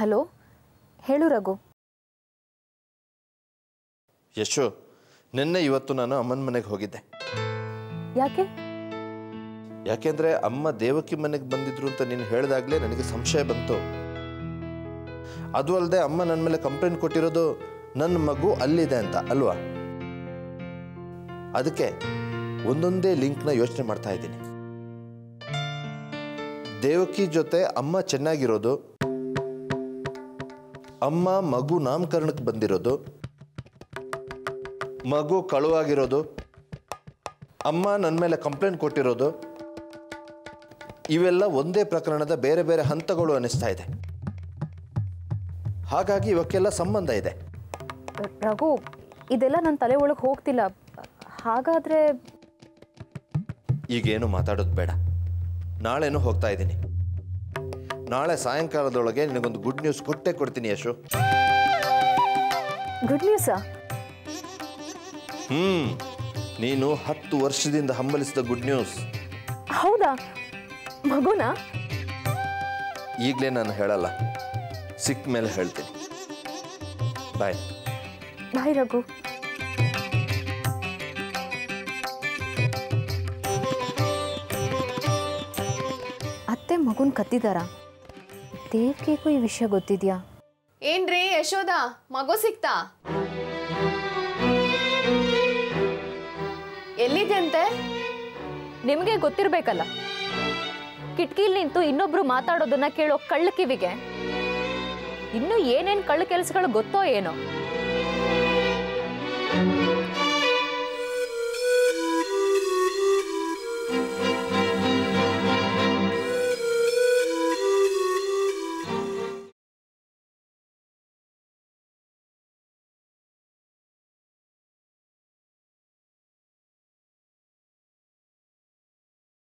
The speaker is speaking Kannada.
ಹಲೋ ಹೇಳು ರಘು ಯಶು ನಿನ್ನೆ ಇವತ್ತು ನಾನು ಅಮ್ಮನ ಮನೆಗೆ ಹೋಗಿದ್ದೆ ಯಾಕೆ ಯಾಕೆಂದ್ರೆ ಅಮ್ಮ ದೇವಕಿ ಮನೆಗೆ ಬಂದಿದ್ರು ಅಂತ ನೀನು ಹೇಳಿದಾಗಲೇ ನನಗೆ ಸಂಶಯ ಬಂತು ಅದು ಅಲ್ಲದೆ ಅಮ್ಮ ನನ್ನ ಮೇಲೆ ಕಂಪ್ಲೇಂಟ್ ಕೊಟ್ಟಿರೋದು ನನ್ನ ಮಗು ಅಲ್ಲಿದೆ ಅಂತ ಅಲ್ವಾ ಅದಕ್ಕೆ ಒಂದೊಂದೇ ಲಿಂಕ್ನ ಯೋಚನೆ ಮಾಡ್ತಾ ಇದ್ದೀನಿ ದೇವಕಿ ಜೊತೆ ಅಮ್ಮ ಚೆನ್ನಾಗಿರೋದು ಅಮ್ಮ ಮಗು ನಾಮಕರಣಕ್ಕೆ ಬಂದಿರೋದು ಮಗು ಕಳುವಾಗಿರೋದು ಅಮ್ಮ ನನ್ನ ಮೇಲೆ ಕಂಪ್ಲೇಂಟ್ ಕೊಟ್ಟಿರೋದು ಇವೆಲ್ಲ ಒಂದೇ ಪ್ರಕರಣದ ಬೇರೆ ಬೇರೆ ಹಂತಗಳು ಅನಿಸ್ತಾ ಇದೆ ಹಾಗಾಗಿ ಇವಕ್ಕೆಲ್ಲ ಸಂಬಂಧ ಇದೆ ರಘು ಇದೆಲ್ಲ ನನ್ನ ತಲೆ ಒಳಗೆ ಹೋಗ್ತಿಲ್ಲ ಹಾಗಾದರೆ ಈಗೇನು ಮಾತಾಡೋದು ಬೇಡ ನಾಳೆನೂ ಹೋಗ್ತಾ ಇದ್ದೀನಿ ನಾಳೆ ಸಾಯಂಕಾಲದೊಳಗೆ ನಿನಗೊಂದು ಗುಡ್ ನ್ಯೂಸ್ ಕೊಟ್ಟೇ ಕೊಡ್ತೀನಿ ಯಶು ಗುಡ್ ನ್ಯೂಸಾ ಹ್ಮ್ ನೀನು ಹತ್ತು ವರ್ಷದಿಂದ ಹಂಬಲಿಸಿದ ಗುಡ್ ನ್ಯೂಸ್ ಹೌದಾ ಮಗುನಾ ಈಗಲೇ ನಾನು ಹೇಳಲ್ಲ ಸಿಕ್ಕ ಮೇಲೆ ಹೇಳ್ತೀನಿ ಬಾಯ್ ಬಾಯ್ ರಘು ಅತ್ತೆ ಮಗುನ್ ಕತ್ತಿದಾರ ದೇವ್ಕಿಗೂ ಈ ವಿಷಯ ಗೊತ್ತಿದ್ಯಾ ಏನ್ರಿ ಯಶೋದ ಮಗು ಸಿಕ್ತಾ ಎಲ್ಲಿದ್ಯಂತೆ ನಿಮಗೆ ಗೊತ್ತಿರ್ಬೇಕಲ್ಲ ಕಿಟಕಿಲ್ ನಿಂತು ಇನ್ನೊಬ್ರು ಮಾತಾಡೋದನ್ನ ಕೇಳೋ ಕಳ್ಳ ಕಿವಿಗೆ ಇನ್ನು ಏನೇನ್ ಕಳ್ಳ ಕೆಲಸಗಳು ಗೊತ್ತೋ ಏನೋ